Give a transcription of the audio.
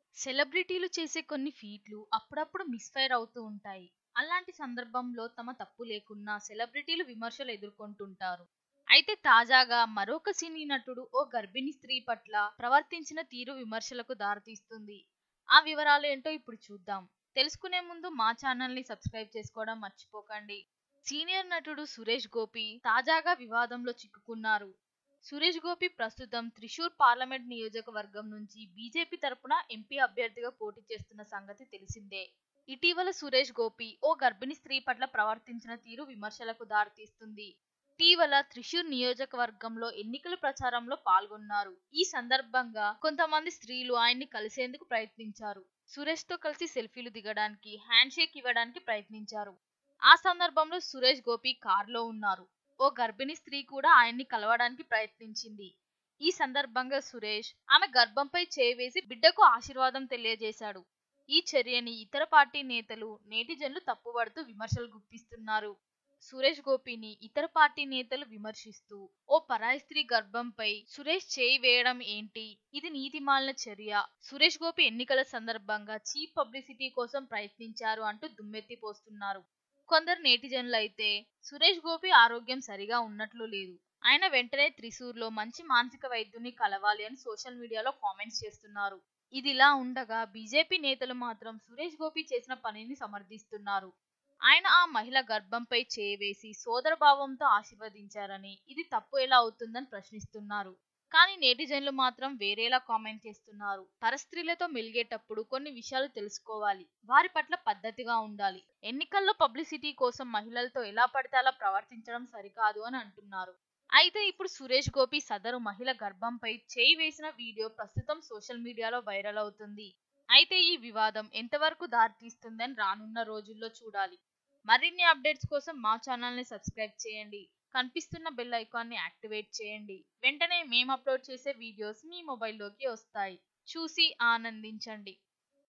సెలబ్రిటీలు చేసే కొన్ని ఫీట్లు అప్పుడప్పుడు మిస్ఫైర్ అవుతూ ఉంటాయి అలాంటి సందర్భంలో తమ తప్పు లేకున్నా సెలబ్రిటీలు విమర్శలు ఎదుర్కొంటుంటారు అయితే తాజాగా మరొక సినీ నటుడు ఓ గర్భిణీ స్త్రీ పట్ల ప్రవర్తించిన తీరు విమర్శలకు దారితీస్తుంది ఆ వివరాలు ఏంటో ఇప్పుడు చూద్దాం తెలుసుకునే ముందు మా ఛానల్ ని సబ్స్క్రైబ్ చేసుకోవడం మర్చిపోకండి సీనియర్ నటుడు సురేష్ గోపి తాజాగా వివాదంలో చిక్కుకున్నారు సురేష్ గోపి ప్రస్తుతం త్రిశూర్ పార్లమెంట్ నియోజకవర్గం నుంచి బీజేపీ తరపున ఎంపీ అభ్యర్థిగా పోటీ చేస్తున్న సంగతి తెలిసిందే ఇటీవల సురేష్ గోపి ఓ గర్భిణీ స్త్రీ పట్ల ప్రవర్తించిన తీరు విమర్శలకు దారితీస్తుంది ఇటీవల త్రిశూర్ నియోజకవర్గంలో ఎన్నికల ప్రచారంలో పాల్గొన్నారు ఈ సందర్భంగా కొంతమంది స్త్రీలు ఆయన్ని కలిసేందుకు ప్రయత్నించారు సురేష్ తో కలిసి సెల్ఫీలు దిగడానికి హ్యాండ్ షేక్ ఇవ్వడానికి ప్రయత్నించారు ఆ సందర్భంలో సురేష్ గోపి కారులో ఉన్నారు ఓ గర్భిణీ స్త్రీ కూడా ఆయన్ని కలవడానికి ప్రయత్నించింది ఈ సందర్భంగా సురేష్ ఆమె గర్భంపై చేయి వేసి బిడ్డకు ఆశీర్వాదం తెలియజేశాడు ఈ చర్యని ఇతర పార్టీ నేతలు నేటిజన్లు తప్పుపడుతూ విమర్శలు గుప్పిస్తున్నారు సురేష్ గోపిని ఇతర పార్టీ నేతలు విమర్శిస్తూ ఓ పరాయి స్త్రీ గర్భంపై సురేష్ చేయి వేయడం ఏంటి ఇది నీతిమాలిన చర్య సురేష్ గోపి ఎన్నికల సందర్భంగా చీప్ పబ్లిసిటీ కోసం ప్రయత్నించారు అంటూ దుమ్మెత్తిపోస్తున్నారు కొందరు నేటిజన్లు అయితే సురేష్ గోపి ఆరోగ్యం సరిగా ఉన్నట్లు లేదు ఆయన వెంటనే త్రిశూర్లో మంచి మానసిక వైద్యుని కలవాలి అని సోషల్ మీడియాలో కామెంట్స్ చేస్తున్నారు ఇదిలా ఉండగా బీజేపీ నేతలు మాత్రం సురేష్ గోపి చేసిన పనిని సమర్థిస్తున్నారు ఆయన ఆ మహిళ గర్భంపై చేవేసి సోదరభావంతో ఆశీర్వదించారని ఇది తప్పు ఎలా అవుతుందని ప్రశ్నిస్తున్నారు కానీ నేటిజన్లు మాత్రం వేరేలా కామెంట్ చేస్తున్నారు పరస్త్రీలతో మెలిగేటప్పుడు కొన్ని విషయాలు తెలుసుకోవాలి వారి పట్ల పద్ధతిగా ఉండాలి ఎన్నికల్లో పబ్లిసిటీ కోసం మహిళలతో ఎలా పడితే అలా ప్రవర్తించడం సరికాదు అని అంటున్నారు అయితే ఇప్పుడు సురేష్ గోపి సదరు మహిళ గర్భంపై చేయి వేసిన వీడియో ప్రస్తుతం సోషల్ మీడియాలో వైరల్ అవుతుంది అయితే ఈ వివాదం ఎంతవరకు దారితీస్తుందని రానున్న రోజుల్లో చూడాలి మరిన్ని అప్డేట్స్ కోసం మా ఛానల్ని సబ్స్క్రైబ్ చేయండి కనిపిస్తున్న బెల్ ఐకాన్ని యాక్టివేట్ చేయండి వెంటనే మేము అప్లోడ్ చేసే వీడియోస్ మీ మొబైల్లోకి వస్తాయి చూసి ఆనందించండి